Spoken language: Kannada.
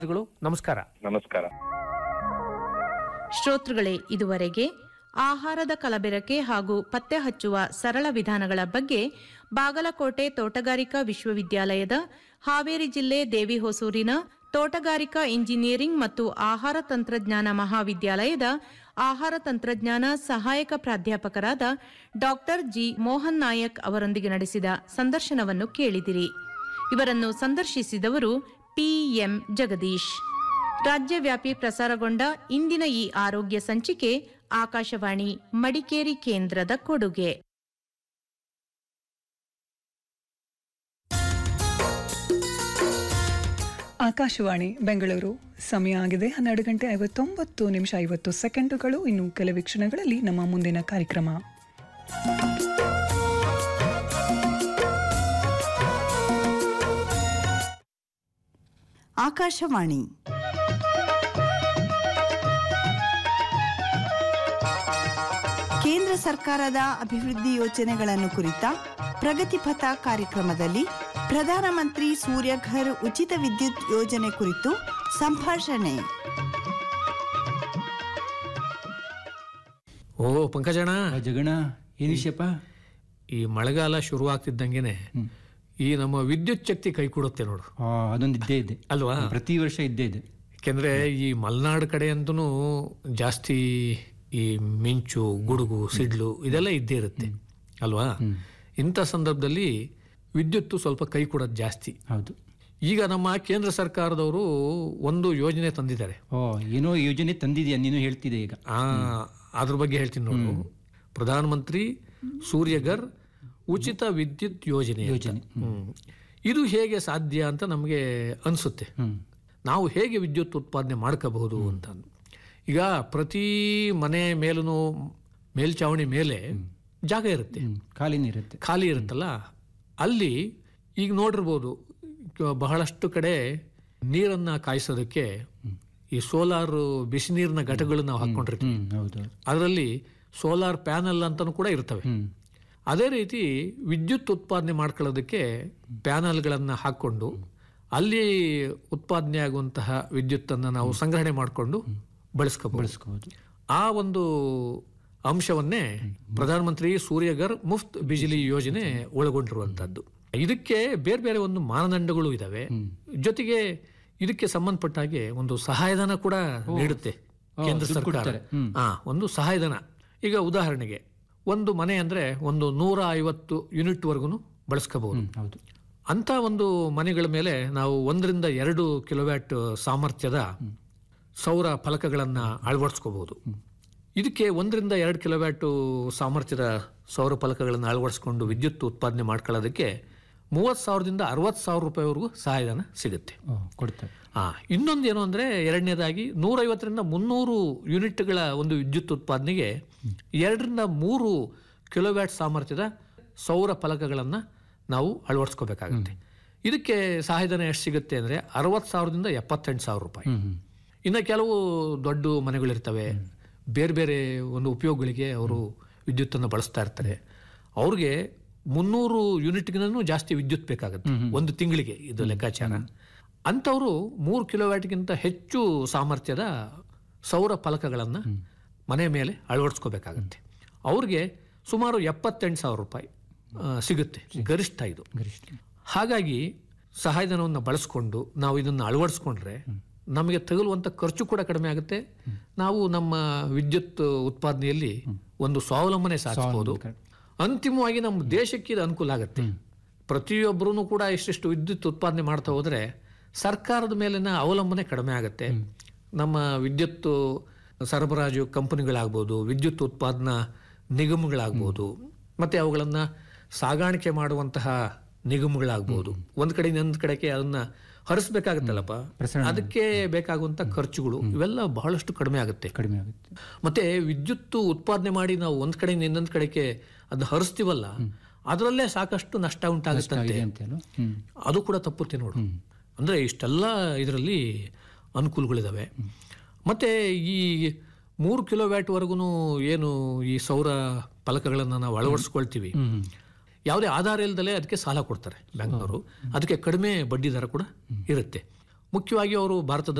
ಗಳು ನಮಸ್ಕಾರ ನಮಸ್ಕಾರ ಶ್ರೋತೃಗಳೇ ಇದುವರೆಗೆ ಆಹಾರದ ಕಲಬೆರಕೆ ಹಾಗೂ ಪತ್ತೆ ಹಚ್ಚುವ ಸರಳ ವಿಧಾನಗಳ ಬಗ್ಗೆ ಬಾಗಲಕೋಟೆ ತೋಟಗಾರಿಕಾ ವಿಶ್ವವಿದ್ಯಾಲಯದ ಹಾವೇರಿ ಜಿಲ್ಲೆ ದೇವಿಹೊಸೂರಿನ ತೋಟಗಾರಿಕಾ ಇಂಜಿನಿಯರಿಂಗ್ ಮತ್ತು ಆಹಾರ ತಂತ್ರಜ್ಞಾನ ಮಹಾವಿದ್ಯಾಲಯದ ಆಹಾರ ತಂತ್ರಜ್ಞಾನ ಸಹಾಯಕ ಪ್ರಾಧ್ಯಾಪಕರಾದ ಡಾಕ್ಟರ್ ಜಿ ಮೋಹನ್ ನಾಯಕ್ ಅವರೊಂದಿಗೆ ನಡೆಸಿದ ಸಂದರ್ಶನವನ್ನು ಕೇಳಿದಿರಿ ಇವರನ್ನು ಸಂದರ್ಶಿಸಿದವರು ಪಿಎಂ ಜಗದೀಶ್ ರಾಜ್ಯವ್ಯಾಪಿ ಪ್ರಸಾರಗೊಂಡ ಇಂದಿನ ಈ ಆರೋಗ್ಯ ಸಂಚಿಕೆ ಆಕಾಶವಾಣಿ ಮಡಿಕೇರಿ ಕೇಂದ್ರದ ಕೊಡುಗೆ ಆಕಾಶವಾಣಿ ಬೆಂಗಳೂರು ಸಮಯ ಆಗಿದೆ ಹನ್ನೆರಡು ಗಂಟೆ ಐವತ್ತೊಂಬತ್ತು ನಿಮಿಷ ಐವತ್ತು ಸೆಕೆಂಡುಗಳು ಇನ್ನು ಕೆಲವೇ ಕ್ಷಣಗಳಲ್ಲಿ ನಮ್ಮ ಮುಂದಿನ ಕಾರ್ಯಕ್ರಮ ಆಕಾಶವಾಣಿ ಕೇಂದ್ರ ಸರ್ಕಾರದ ಅಭಿವೃದ್ಧಿ ಯೋಜನೆಗಳನ್ನು ಕುರಿತ ಪ್ರಗತಿಪಥ ಕಾರ್ಯಕ್ರಮದಲ್ಲಿ ಪ್ರಧಾನಮಂತ್ರಿ ಸೂರ್ಯಘರ್ ಉಚಿತ ವಿದ್ಯುತ್ ಯೋಜನೆ ಕುರಿತು ಸಂಭಾಷಣೆ ಓ ಪಂಕಜಣ್ಣ ಆ ಜಗಣ ಏನ್ ವಿಷಯಪ್ಪ ಈ ಮಳೆಗಾಲ ಶುರು ಆಗ್ತಿದ್ದಂಗೆನೆ ಈ ನಮ್ಮ ವಿದ್ಯುತ್ ಶಕ್ತಿ ಕೈ ಕೊಡುತ್ತೆ ನೋಡು ಆ, ಅದೊಂದು ಇದ್ದೇ ಇದೆ ಅಲ್ವಾ ಪ್ರತಿ ವರ್ಷ ಇದ್ದೇ ಇದೆ ಯಾಕೆಂದ್ರೆ ಈ ಮಲೆನಾಡು ಕಡೆ ಅಂತೂ ಜಾಸ್ತಿ ಈ ಮಿಂಚು ಗುಡುಗು ಸಿಡ್ಲು ಇದೆಲ್ಲ ಇದ್ದೇ ಇರುತ್ತೆ ಅಲ್ವಾ ಇಂಥ ಸಂದರ್ಭದಲ್ಲಿ ವಿದ್ಯುತ್ತು ಸ್ವಲ್ಪ ಕೈ ಕೊಡೋದು ಜಾಸ್ತಿ ಹೌದು ಈಗ ನಮ್ಮ ಕೇಂದ್ರ ಸರ್ಕಾರದವರು ಒಂದು ಯೋಜನೆ ತಂದಿದ್ದಾರೆ ಓ ಏನೋ ಯೋಜನೆ ತಂದಿದ್ಯಾ ನೀನು ಹೇಳ್ತಿದೆ ಈಗ ಆ ಅದ್ರ ಬಗ್ಗೆ ಹೇಳ್ತೀನಿ ನೋಡು ಪ್ರಧಾನಮಂತ್ರಿ ಸೂರ್ಯಗರ್ ಉಚಿತ ವಿದ್ಯುತ್ ಯೋಜನೆ ಅಂತ. ಯೋಜನೆ. ಹ್ಮ್. ಇದು ಹೇಗೆ ಸಾಧ್ಯ ಅಂತ ನಮಗೆ ಅನಿಸುತ್ತೆ ಹ್ಮ್ ನಾವು ಹೇಗೆ ವಿದ್ಯುತ್ ಉತ್ಪಾದನೆ ಮಾಡ್ಕೋಬಹುದು ಅಂತ ಈಗ ಪ್ರತಿ ಮನೆ ಮೇಲೂ ಮೇಲ್ಚಾವಣಿ ಮೇಲೆ ಜಾಗ ಇರುತ್ತೆ ಹ್ಮ್ ಖಾಲಿನೇ ಇರುತ್ತೆ ಖಾಲಿ ಇರುತ್ತಲ್ಲ ಅಲ್ಲಿ ಈಗ ನೋಡಿರ್ಬೋದು ಕ- ಬಹಳಷ್ಟು ಕಡೆ ನೀರನ್ನ ಕಾಯಿಸೋದಕ್ಕೆ ಈ ಸೋಲಾರ್ ಬಿಸಿ ನೀರಿನ ಘಟಕಗಳು ನಾವು ಹಾಕೊಂಡಿರ್ತೀವಿ ಹ್ಮ್ ಹೌದು ಹೌದು. ಅದರಲ್ಲಿ ಸೋಲಾರ್ ಪ್ಯಾನಲ್ ಅಂತಲೂ ಕೂಡ ಇರ್ತವೆ ಹ್ಮ್ ಅದೇ ರೀತಿ ವಿದ್ಯುತ್ ಉತ್ಪಾದನೆ ಮಾಡ್ಕೊಳ್ಳೋದಕ್ಕೆ ಪ್ಯಾನಲ್ಗಳನ್ನು ಹಾಕ್ಕೊಂಡು ಅಲ್ಲಿ ಉತ್ಪಾದನೆ ಆಗುವಂತಹ ವಿದ್ಯುತ್ತನ್ನು ನಾವು ಸಂಗ್ರಹಣೆ ಮಾಡಿಕೊಂಡು ಬಳಸ್ಕೋಬಹುದು ಬಳಸ್ಕೋಬಹುದು ಆ ಒಂದು ಅಂಶವನ್ನೇ ಪ್ರಧಾನಮಂತ್ರಿ ಸೂರ್ಯಗರ್ ಮುಫ್ತ್ ಬಿಜಿಲಿ ಯೋಜನೆ ಒಳಗೊಂಡಿರುವಂತದ್ದು ಇದಕ್ಕೆ ಬೇರೆ ಬೇರೆ ಒಂದು ಮಾನದಂಡಗಳು ಇದಾವೆ ಜೊತೆಗೆ ಇದಕ್ಕೆ ಸಂಬಂಧಪಟ್ಟ ಹಾಗೆ ಒಂದು ಸಹಾಯಧನ ಕೂಡ ನೀಡುತ್ತೆ ಕೇಂದ್ರ ದುಡ್ಡು ಸರ್ಕಾರ ಕೊಡ್ತಾರೆ. ಹ್ಮ್. ಆ ಒಂದು ಸಹಾಯಧನ ಈಗ ಉದಾಹರಣೆಗೆ ಒಂದು ಮನೆ ಅಂದ್ರೆ ಒಂದು ನೂರ ಐವತ್ತು ಯೂನಿಟ್ ವರ್ಗು ಬಳಸ್ಕೋಬಹುದು ಹ್ಮ್ ಹೌದು ಅಂತ ಒಂದು ಮನೆಗಳ ಮೇಲೆ ನಾವು ಒಂದರಿಂದ ಎರಡು ಕಿಲೋವ್ಯಾಟ್ ಸಾಮರ್ಥ್ಯದ ಸೌರ ಫಲಕಗಳನ್ನು ಅಳವಡಿಸ್ಕೋಬಹುದು ಇದಕ್ಕೆ ಒಂದರಿಂದ ಎರಡು ಕಿಲೋವ್ಯಾಟ್ ಸಾಮರ್ಥ್ಯದ ಸೌರ ಫಲಕಗಳನ್ನು ಅಳವಡಿಸ್ಕೊಂಡು ವಿದ್ಯುತ್ ಉತ್ಪಾದನೆ ಮಾಡ್ಕೊಳ್ಳೋದಕ್ಕೆ ಮೂವತ್ತು ಸಾವಿರದಿಂದ ಅರವತ್ತು ಸಾವಿರ ರೂಪಾಯಿವರೆಗೂ ಸಹಾಯಧನ ಸಿಗುತ್ತೆ ಓ ಕೊಡ್ತಾರೆ ಆ ಇನ್ನೊಂದು ಏನು ಅಂದರೆ ಎರಡನೇದಾಗಿ ನೂರೈವತ್ತರಿಂದ ಮುನ್ನೂರು ಯೂನಿಟ್ಗಳ ಒಂದು ವಿದ್ಯುತ್ ಉತ್ಪಾದನೆಗೆ ಎರಡರಿಂದ ಮೂರು ಕಿಲೋವ್ಯಾಟ್ ಸಾಮರ್ಥ್ಯದ ಸೌರ ಫಲಕಗಳನ್ನು ನಾವು ಅಳವಡಿಸ್ಕೋಬೇಕಾಗುತ್ತೆ ಇದಕ್ಕೆ ಸಹಾಯಧನ ಎಷ್ಟು ಸಿಗುತ್ತೆ ಅಂದರೆ ಅರವತ್ತು ಸಾವಿರದಿಂದ ಎಪ್ಪತ್ತೆಂಟು ಸಾವಿರ ರೂಪಾಯಿ ಹ್ಮ್ ಹ್ಮ್ ಇನ್ನು ಕೆಲವು ದೊಡ್ಡ ಮನೆಗಳಿರ್ತವೆ ಬೇರೆ ಬೇರೆ ಒಂದು ಉಪಯೋಗಗಳಿಗೆ ಅವರು ವಿದ್ಯುತ್ತನ್ನು ಬಳಸ್ತಾ ಇರ್ತಾರೆ ಅವ್ರಿಗೆ ಮುನ್ನೂರು ಯೂನಿಟ್ಗಿಂತನೂ ಜಾಸ್ತಿ ವಿದ್ಯುತ್ ಬೇಕಾಗುತ್ತೆ ಒಂದು ತಿಂಗಳಿಗೆ ಇದು ಲೆಕ್ಕಾಚಾರ ಅಂಥವರು ಮೂರು ಕಿಲೋವ್ಯಾಟ್ಗಿಂತ ಹೆಚ್ಚು ಸಾಮರ್ಥ್ಯದ ಸೌರ ಫಲಕಗಳನ್ನು ಮನೆ ಮೇಲೆ ಅಳವಡಿಸ್ಕೋಬೇಕಾಗತ್ತೆ ಅವ್ರಿಗೆ ಸುಮಾರು ಎಪ್ಪತ್ತೆಂಟು ಸಾವಿರ ರೂಪಾಯಿ ಆ, ಸಿಗುತ್ತೆ ಗರಿಷ್ಠ ಇದು ಗರಿಷ್ಠ ಹಾಗಾಗಿ ಸಹಾಯಧನವನ್ನು ಬಳಸ್ಕೊಂಡು ನಾವು ಇದನ್ನು ಅಳವಡಿಸ್ಕೊಂಡ್ರೆ ನಮಗೆ ತಗುಲುವಂಥ ಖರ್ಚು ಕೂಡ ಕಡಿಮೆ ಆಗುತ್ತೆ ನಾವು ನಮ್ಮ ವಿದ್ಯುತ್ ಉತ್ಪಾದನೆಯಲ್ಲಿ ಒಂದು ಸ್ವಾವಲಂಬನೆ ಸಾಧಿಸಬಹುದು ಅಂತಿಮವಾಗಿ ನಮ್ಮ ದೇಶಕ್ಕೆ ಇದು ಅನುಕೂಲ ಆಗುತ್ತೆ ಪ್ರತಿಯೊಬ್ಬರೂ ಕೂಡ ಇಷ್ಟಿಷ್ಟು ವಿದ್ಯುತ್ ಉತ್ಪಾದನೆ ಮಾಡ್ತಾ ಹೋದರೆ ಸರ್ಕಾರದ ಮೇಲಿನ ಅವಲಂಬನೆ ಕಡಿಮೆ ಆಗುತ್ತೆ ನಮ್ಮ ವಿದ್ಯುತ್ ಸರಬರಾಜು ಕಂಪನಿಗಳಾಗ್ಬೋದು ವಿದ್ಯುತ್ ಉತ್ಪಾದನಾ ನಿಗಮಗಳಾಗ್ಬೋದು ಮತ್ತೆ ಅವುಗಳನ್ನು ಸಾಗಾಣಿಕೆ ಮಾಡುವಂತಹ ನಿಗಮಗಳಾಗ್ಬೋದು ಒಂದು ಕಡೆ ಇನ್ನೊಂದು ಕಡೆಗೆ ಅದನ್ನ ಹರಿಸ್ಬೇಕಾಗತ್ತಲ್ಲಪ್ಪ ಅದಕ್ಕೆ ಬೇಕಾಗುವಂತ ಖರ್ಚುಗಳು ಇವೆಲ್ಲ ಬಹಳಷ್ಟು ಕಡಿಮೆ ಆಗುತ್ತೆ ಕಡಿಮೆ ಆಗುತ್ತೆ ಮತ್ತೆ ವಿದ್ಯುತ್ ಉತ್ಪಾದನೆ ಮಾಡಿ ನಾವು ಒಂದ್ ಕಡೆಯಿಂದ ಇನ್ನೊಂದ್ ಕಡೆಗೆ ಅದನ್ನ ಹರಿಸ್ತೀವಲ್ಲ ಅದರಲ್ಲೇ ಸಾಕಷ್ಟು ನಷ್ಟ ಉಂಟಾಗುತ್ತಂತೆ ಇದೆ ಅಂತ ಅಲ್ವಾ ಹ್ಮ್ ಅದು ಕೂಡ ತಪ್ಪುತ್ತೆ ನೋಡು ಅಂದ್ರೆ ಇಷ್ಟೆಲ್ಲ ಇದರಲ್ಲಿ ಅನುಕೂಲಗಳಿದಾವೆ ಮತ್ತೆ ಈ ಮೂರು ಕಿಲೋವ್ಯಾಟ್ವರೆಗೂ ಏನು ಈ ಸೌರ ಫಲಕಗಳನ್ನು ನಾವು ಅಳವಡಿಸ್ಕೊಳ್ತೀವಿ ಯಾವುದೇ ಆಧಾರ ಇಲ್ದಲೇ ಅದಕ್ಕೆ ಸಾಲ ಕೊಡ್ತಾರೆ ಬ್ಯಾಂಕ್ನವರು ಅದಕ್ಕೆ ಕಡಿಮೆ ಬಡ್ಡಿ ದರ ಕೂಡ ಇರುತ್ತೆ ಮುಖ್ಯವಾಗಿ ಅವರು ಭಾರತದ